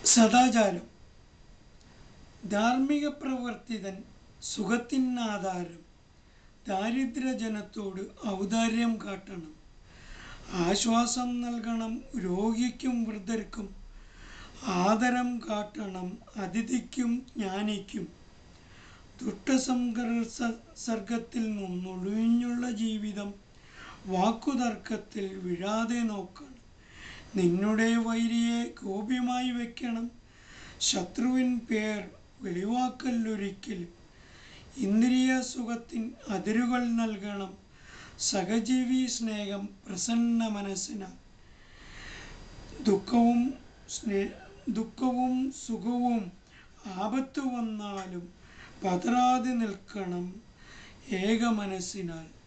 സദാചാരം ധാർമ്മിക പ്രവർത്തിതൻ സുഖത്തിനാധാരം ദാരിദ്ര്യജനത്തോട് ഔദാര്യം കാട്ടണം ആശ്വാസം നൽകണം രോഗിക്കും വൃദ്ധർക്കും ആദരം കാട്ടണം അതിഥിക്കും ജ്ഞാനിക്കും ദുഷ്ടസംഘർഷ സർഗത്തിൽ നിന്നൊഴിഞ്ഞുള്ള ജീവിതം വാക്കുതർക്കത്തിൽ വീഴാതെ നോക്കണം നിന്നുടെ വൈരിയെ ഗോപ്യമായി വെക്കണം ശത്രുവിൻ പേർ വെളിവാക്കല്ലൊരിക്കലും ഇന്ദ്രിയ സുഖത്തിൻ അതിരുകൾ നൽകണം സഹജീവി സ്നേഹം പ്രസന്ന മനസ്സിന് ദുഃഖവും സ്നേ ദുഃഖവും സുഖവും ആപത്ത് വന്നാലും പതറാതെ നിൽക്കണം ഏക മനസ്സിനാൽ